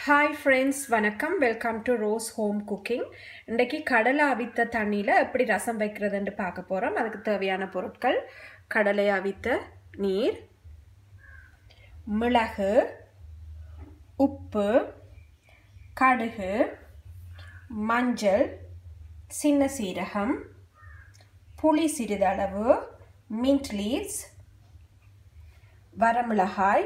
hi friends வணக்கம் welcome to Rose home cooking இன்றைக்கி கடலை அவித்த தண்ணியில் எப்படி ரசம் வைக்கிறதுன்னு பார்க்க போகிறோம் அதுக்கு தேவையான பொருட்கள் கடலை அவித்த நீர் மிளகு உப்பு கடுகு மஞ்சள் சின்ன சீரகம் புளி சிறிதளவு மின்ட் லீவ்ஸ் வரமிளகாய்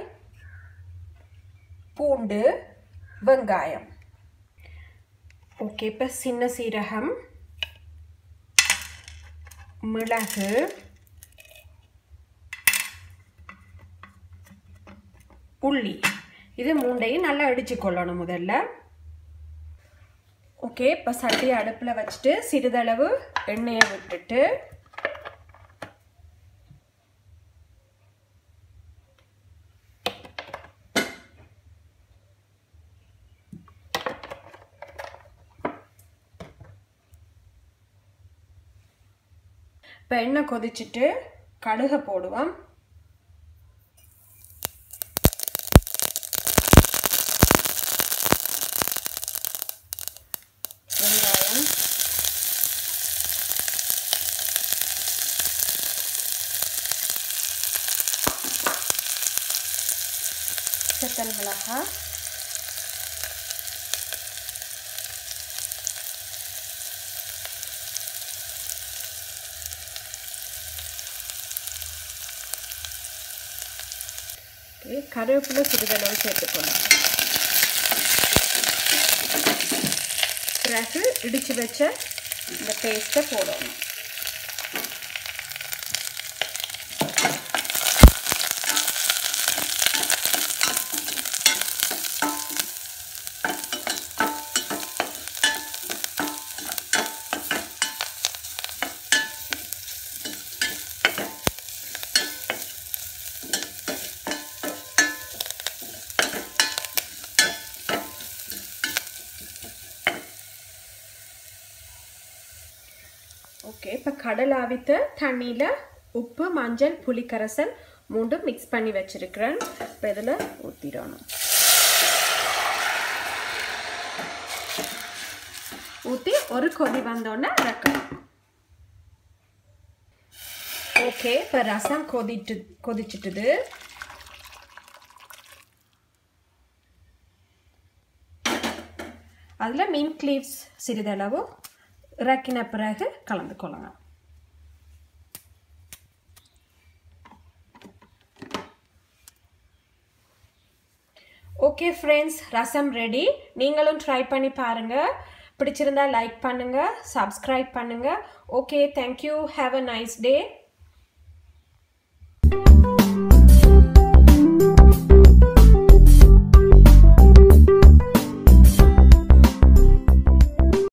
பூண்டு வெங்காயம் ஓகே இப்போ சின்ன சீரகம் மிளகு உள்ளி இது மூண்டையும் நல்லா அடிச்சு கொள்ளணும் முதல்ல ஓகே இப்போ சட்டியை அடுப்பில் வச்சுட்டு சிறிதளவு எண்ணெயை விட்டுட்டு இப்போ எண்ணெய் கொதிச்சுட்டு கடுகை போடுவோம் வெங்காயம் செத்தல் மிளகாய் கருவேப்பிலை சிறிதளவு சேர்த்துக்கணும் பிறகு இடித்து வச்ச இந்த பேஸ்ட்டை போடணும் ஓகே இப்போ கடல் அவித்த தண்ணியில் உப்பு மஞ்சள் புளிக்கரசல் மூண்டும் மிக்ஸ் பண்ணி வச்சுருக்கிறேன் இப்போ இதில் ஊற்றிடணும் ஊற்றி ஒரு கொதி வந்தோடனே இறக்கணும் ஓகே இப்போ ரசம் கொதிட்டு கொதிச்சிட்டுது அதில் மீன் கிளீவ்ஸ் சிறிதளவு இறக்கின பிறகு கலந்து கொள்ளலாம் ஓகே ஃப்ரெண்ட்ஸ் ரசம் ரெடி நீங்களும் ட்ரை பண்ணி பாருங்கள் பிடிச்சிருந்தா லைக் பண்ணுங்கள் சப்ஸ்கிரைப் பண்ணுங்கள் okay thank you have a nice day